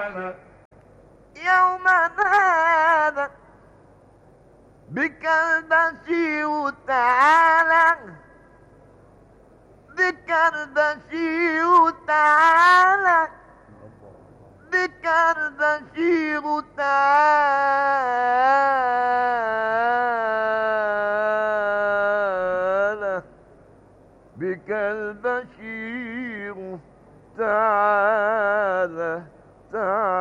يوم نادى بك البشير تعالى بك البشير تعالى بك البشير تعالى بك البشير تعالى تعالى